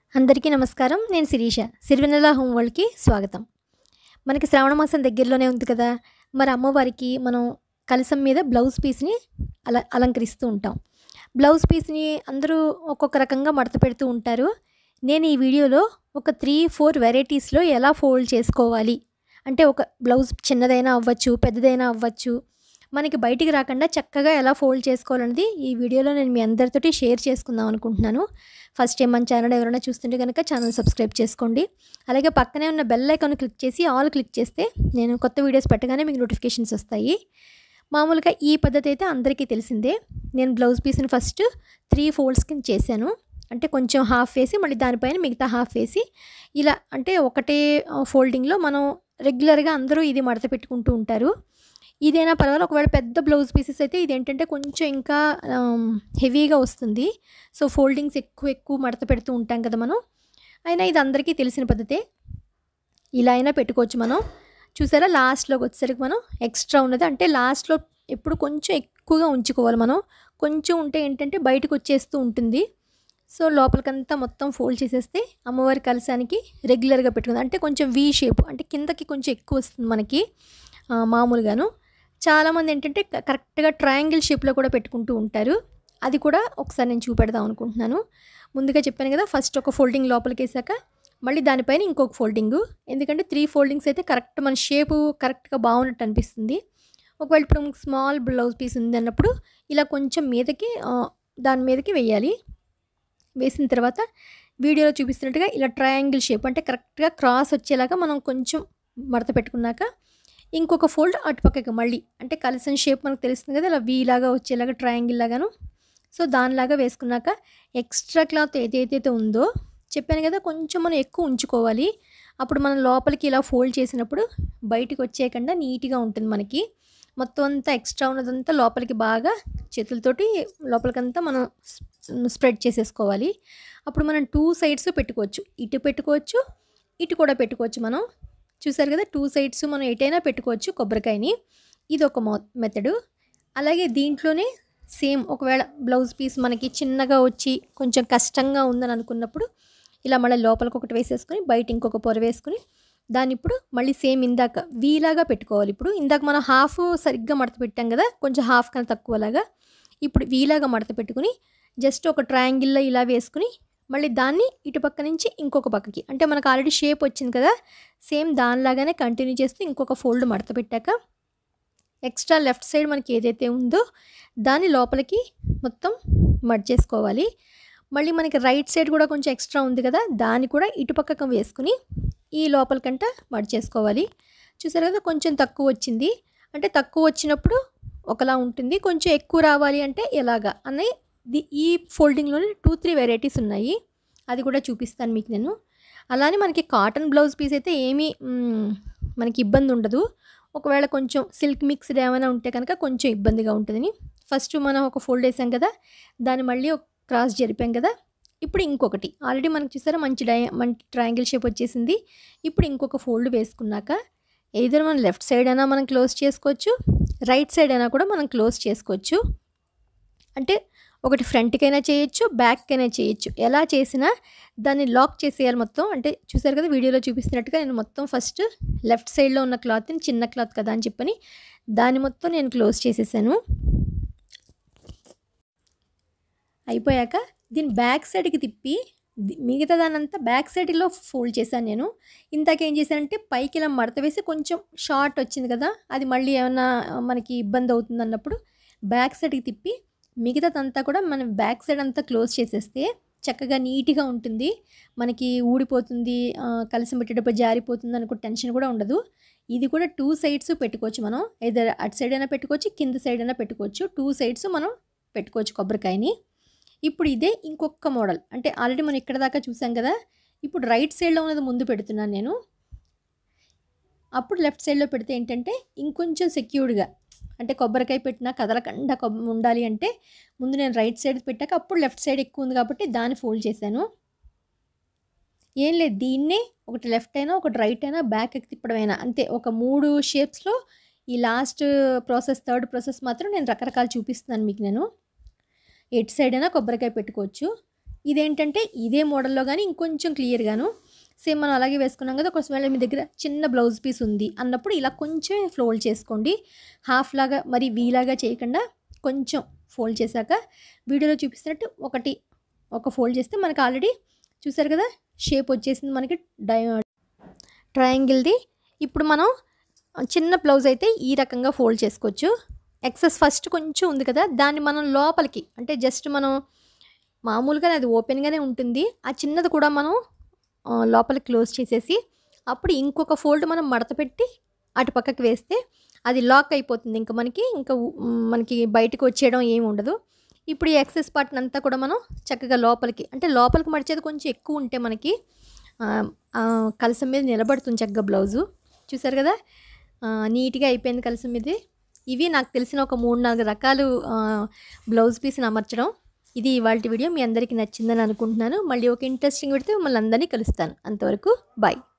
అందరికీ నమస్కారం నేను శిరీష సిరివెన్నెల హోమ్ వరల్డ్కి స్వాగతం మనకి శ్రావణ మాసం దగ్గరలోనే ఉంది కదా మరి అమ్మవారికి మనం కలసం మీద బ్లౌజ్ పీస్ని అల అలంకరిస్తూ ఉంటాం బ్లౌజ్ పీస్ని అందరూ ఒక్కొక్క రకంగా మడత పెడుతూ ఉంటారు నేను ఈ వీడియోలో ఒక త్రీ ఫోర్ వెరైటీస్లో ఎలా ఫోల్డ్ చేసుకోవాలి అంటే ఒక బ్లౌజ్ చిన్నదైనా అవ్వచ్చు పెద్దదైనా అవ్వచ్చు మనకి బయటికి రాకుండా చక్కగా ఎలా ఫోల్డ్ చేసుకోవాలనేది ఈ వీడియోలో నేను మీ అందరితోటి షేర్ చేసుకుందాం అనుకుంటున్నాను ఫస్ట్ టైం మన ఛానల్ ఎవరైనా చూస్తుంటే కనుక ఛానల్ సబ్స్క్రైబ్ చేసుకోండి అలాగే పక్కనే ఉన్న బెల్ ఐకాన్ క్లిక్ చేసి ఆల్ క్లిక్ చేస్తే నేను కొత్త వీడియోస్ పెట్టగానే మీకు నోటిఫికేషన్స్ వస్తాయి మామూలుగా ఈ పద్ధతి అయితే అందరికీ తెలిసిందే నేను బ్లౌజ్ పీస్ని ఫస్ట్ త్రీ ఫోల్డ్స్ కింద చేశాను అంటే కొంచెం హాఫ్ వేసి మళ్ళీ దానిపైన మిగతా హాఫ్ వేసి ఇలా అంటే ఒకటే ఫోల్డింగ్లో మనం రెగ్యులర్గా అందరూ ఇది మడత పెట్టుకుంటూ ఉంటారు ఇదైనా పర్వాలేదు ఒకవేళ పెద్ద బ్లౌజ్ పీసెస్ అయితే ఇది ఏంటంటే కొంచెం ఇంకా హెవీగా వస్తుంది సో ఫోల్డింగ్స్ ఎక్కువ ఎక్కువ మడత పెడుతూ ఉంటాం కదా మనం అయినా ఇది అందరికీ తెలిసిన పద్ధతే ఇలా అయినా పెట్టుకోవచ్చు మనం చూసారా లాస్ట్లోకి వచ్చేసరికి మనం ఎక్స్ట్రా ఉన్నది అంటే లాస్ట్లో ఎప్పుడు కొంచెం ఎక్కువగా ఉంచుకోవాలి మనం కొంచెం ఉంటే ఏంటంటే బయటకు వచ్చేస్తూ ఉంటుంది సో లోపలికంతా మొత్తం ఫోల్డ్ చేసేస్తే అమ్మవారి కలసానికి రెగ్యులర్గా పెట్టుకుంది అంటే కొంచెం వీ షేప్ అంటే కిందకి కొంచెం ఎక్కువ వస్తుంది మనకి మామూలుగాను చాలామంది ఏంటంటే కరెక్ట్గా ట్రయాంగిల్ షేప్లో కూడా పెట్టుకుంటూ ఉంటారు అది కూడా ఒకసారి నేను చూపెడదాం అనుకుంటున్నాను ముందుగా చెప్పాను కదా ఫస్ట్ ఒక ఫోల్డింగ్ లోపలికి వేసాక మళ్ళీ దానిపైన ఇంకొక ఫోల్డింగ్ ఎందుకంటే త్రీ ఫోల్డింగ్స్ అయితే కరెక్ట్ మన షేపు కరెక్ట్గా బాగున్నట్టు అనిపిస్తుంది ఒకవేళ ఇప్పుడు స్మాల్ బ్లౌజ్ పీస్ ఉంది అన్నప్పుడు ఇలా కొంచెం మీదకి దాని మీదకి వేయాలి వేసిన తర్వాత వీడియోలో చూపిస్తున్నట్టుగా ఇలా ట్రయాంగిల్ షేప్ అంటే కరెక్ట్గా క్రాస్ వచ్చేలాగా మనం కొంచెం మడత పెట్టుకున్నాక ఇంకొక ఫోల్డ్ అటుపక్కకి మళ్ళీ అంటే కలిసిన షేప్ మనకు తెలుస్తుంది కదా ఇలా వీలాగా వచ్చేలాగా ట్రయాంగిల్ లాగాను సో దానిలాగా వేసుకున్నాక ఎక్స్ట్రా క్లాత్ ఏదైతే ఉందో చెప్పాను కదా కొంచెం మనం ఎక్కువ ఉంచుకోవాలి అప్పుడు మనం లోపలికి ఇలా ఫోల్డ్ చేసినప్పుడు బయటికి వచ్చేయకుండా నీట్గా ఉంటుంది మనకి మొత్తం అంతా ఎక్స్ట్రా ఉన్నదంతా లోపలికి బాగా చేతులతోటి లోపలికంతా మనం స్ప్రెడ్ చేసేసుకోవాలి అప్పుడు మనం టూ సైడ్స్ పెట్టుకోవచ్చు ఇటు పెట్టుకోవచ్చు ఇటు కూడా పెట్టుకోవచ్చు మనం చూసారు కదా టూ సైడ్స్ మనం ఎటైనా పెట్టుకోవచ్చు కొబ్బరికాయని ఇది ఒక మెథడు అలాగే దీంట్లోనే సేమ్ ఒకవేళ బ్లౌజ్ పీస్ మనకి చిన్నగా వచ్చి కొంచెం కష్టంగా ఉందని అనుకున్నప్పుడు ఇలా మళ్ళీ లోపలికి ఒకటి వేసేసుకొని బయట ఇంకొక పొర వేసుకొని దాన్ని ఇప్పుడు మళ్ళీ సేమ్ ఇందాక వీలాగా పెట్టుకోవాలి ఇప్పుడు ఇందాక మనం హాఫ్ సరిగ్గా మడత పెట్టాం కదా కొంచెం హాఫ్ కన్నా తక్కువలాగా ఇప్పుడు వీలాగా మడత పెట్టుకుని జస్ట్ ఒక ట్రయాంగిల్లో ఇలా వేసుకుని మళ్ళీ దాన్ని ఇటు పక్క నుంచి ఇంకొక పక్కకి అంటే మనకు ఆల్రెడీ షేప్ వచ్చింది కదా సేమ్ దానిలాగానే కంటిన్యూ చేస్తూ ఇంకొక ఫోల్డ్ మడత పెట్టాక ఎక్స్ట్రా లెఫ్ట్ సైడ్ మనకి ఏదైతే ఉందో దాని లోపలికి మొత్తం మడ్ చేసుకోవాలి మళ్ళీ మనకి రైట్ సైడ్ కూడా కొంచెం ఎక్స్ట్రా ఉంది కదా దాన్ని కూడా ఇటు పక్కకు వేసుకుని ఈ లోపలికంట మడ్ చేసుకోవాలి చూసారు కదా కొంచెం తక్కువ వచ్చింది అంటే తక్కువ వచ్చినప్పుడు ఒకలా ఉంటుంది కొంచెం ఎక్కువ రావాలి అంటే ఎలాగా అనే ఈ ఫోల్డింగ్లోనే టూ త్రీ వెరైటీస్ ఉన్నాయి అది కూడా చూపిస్తాను మీకు నేను అలానే మనకి కాటన్ బ్లౌజ్ పీస్ అయితే ఏమీ మనకి ఇబ్బంది ఉండదు ఒకవేళ కొంచెం సిల్క్ మిక్స్డ్ ఏమైనా ఉంటే కనుక కొంచెం ఇబ్బందిగా ఉంటుందని ఫస్ట్ మనం ఒక ఫోల్డ్ వేసాం కదా దాన్ని మళ్ళీ ఒక క్రాస్ జరిపాం కదా ఇప్పుడు ఇంకొకటి ఆల్రెడీ మనకు చూసారా మంచి డై మంచి ట్రయాంగిల్ షేప్ వచ్చేసింది ఇప్పుడు ఇంకొక ఫోల్డ్ వేసుకున్నాక ఏదైనా మనం లెఫ్ట్ సైడ్ అయినా మనం క్లోజ్ చేసుకోవచ్చు రైట్ సైడ్ అయినా కూడా మనం క్లోజ్ చేసుకోవచ్చు అంటే ఒకటి ఫ్రంట్కైనా చేయొచ్చు బ్యాక్కైనా చేయొచ్చు ఎలా చేసినా దాన్ని లాక్ చేసేయాలి మొత్తం అంటే చూసారు కదా వీడియోలో చూపిస్తున్నట్టుగా నేను మొత్తం ఫస్ట్ లెఫ్ట్ సైడ్లో ఉన్న క్లాత్ని చిన్న క్లాత్ కదా అని చెప్పని దాన్ని మొత్తం నేను క్లోజ్ చేసేసాను అయిపోయాక దీన్ని బ్యాక్ సైడ్కి తిప్పి మిగతా దానంతా బ్యాక్ సైడ్లో ఫోల్డ్ చేశాను నేను ఇందాక ఏం చేశానంటే పైకి ఇలా మడత వేసి కొంచెం షార్ట్ వచ్చింది కదా అది మళ్ళీ ఏమైనా మనకి ఇబ్బంది అవుతుంది అన్నప్పుడు బ్యాక్ సైడ్కి తిప్పి మిగతాదంతా కూడా మనం బ్యాక్ సైడ్ అంతా క్లోజ్ చేసేస్తే చక్కగా నీట్గా ఉంటుంది మనకి ఊడిపోతుంది కలిసి పెట్టేటప్పుడు జారిపోతుంది అనుకో టెన్షన్ కూడా ఉండదు ఇది కూడా టూ సైడ్స్ పెట్టుకోవచ్చు మనం ఏదైనా అటు సైడ్ అయినా పెట్టుకోవచ్చు కింద సైడ్ అయినా పెట్టుకోవచ్చు టూ సైడ్స్ మనం పెట్టుకోవచ్చు కొబ్బరికాయని ఇప్పుడు ఇదే ఇంకొక మోడల్ అంటే ఆల్రెడీ మనం ఇక్కడ దాకా చూసాం కదా ఇప్పుడు రైట్ సైడ్లో ఉన్నది ముందు పెడుతున్నాను నేను అప్పుడు లెఫ్ట్ సైడ్లో పెడితే ఏంటంటే ఇంకొంచెం సెక్యూర్డ్గా అంటే కొబ్బరికాయ పెట్టినా కదలకుండా కొబ్బ ఉండాలి అంటే ముందు నేను రైట్ సైడ్ పెట్టాక అప్పుడు లెఫ్ట్ సైడ్ ఎక్కువ ఉంది కాబట్టి దాన్ని ఫోల్డ్ చేశాను ఏం లేదు దీన్నే ఒకటి లెఫ్ట్ అయినా ఒకటి రైట్ అయినా బ్యాక్ ఎక్కి తిప్పడమైనా అంతే ఒక మూడు షేప్స్లో ఈ లాస్ట్ ప్రాసెస్ థర్డ్ ప్రాసెస్ మాత్రం నేను రకరకాలు చూపిస్తున్నాను మీకు నేను ఎటు సైడ్ అయినా కొబ్బరికాయ పెట్టుకోవచ్చు ఇదేంటంటే ఇదే మోడల్లో కానీ ఇంకొంచెం క్లియర్గాను సేమ్ మనం అలాగే వేసుకున్నాం కదా ఒకవేళ మీ దగ్గర చిన్న బ్లౌజ్ పీస్ ఉంది అన్నప్పుడు ఇలా కొంచెం ఫోల్డ్ చేసుకోండి హాఫ్ లాగా మరి వీలాగా చేయకుండా కొంచెం ఫోల్డ్ చేశాక వీడియోలో చూపిస్తున్నట్టు ఒకటి ఒక ఫోల్డ్ చేస్తే మనకు ఆల్రెడీ చూసారు కదా షేప్ వచ్చేసింది మనకి డై ట్రయాంగిల్ది ఇప్పుడు మనం చిన్న బ్లౌజ్ అయితే ఈ రకంగా ఫోల్డ్ చేసుకోవచ్చు ఎక్సెస్ ఫస్ట్ కొంచెం ఉంది కదా దాన్ని మనం లోపలికి అంటే జస్ట్ మనం మామూలుగానే అది ఓపెన్గానే ఉంటుంది ఆ చిన్నది కూడా మనం ఆ, లోపలికి క్లోజ్ చేసేసి అప్పుడు ఇంకొక ఫోల్డ్ మనం మడత పెట్టి అటు పక్కకి వేస్తే అది లాక్ అయిపోతుంది ఇంకా మనకి ఇంకా ఉ- మనకి బయటకు వచ్చేయడం ఏమి ఉండదు ఇప్పుడు ఈ ఎక్సెస్ పార్ట్ అంతా కూడా మనం చక్కగా లోపలికి అంటే లోపలికి మడిచేది కొంచెం ఎక్కువ ఉంటే మనకి ఆ, ఆ, కలసం మీద నిలబడుతుంది చక్కగా బ్లౌజు చూసారు కదా ఆ, నీట్గా అయిపోయింది కలసం మీద ఇవి నాకు తెలిసిన ఒక మూడు నాలుగు రకాలు ఆ, బ్లౌజ్ పీస్ని అమర్చడం ఇది ఇవాళ వీడియో మీ అందరికీ నచ్చిందని అనుకుంటున్నాను మళ్ళీ ఒక ఇంట్రెస్టింగ్ పెడితే మిమ్మల్ని అందరినీ కలుస్తాను అంతవరకు బాయ్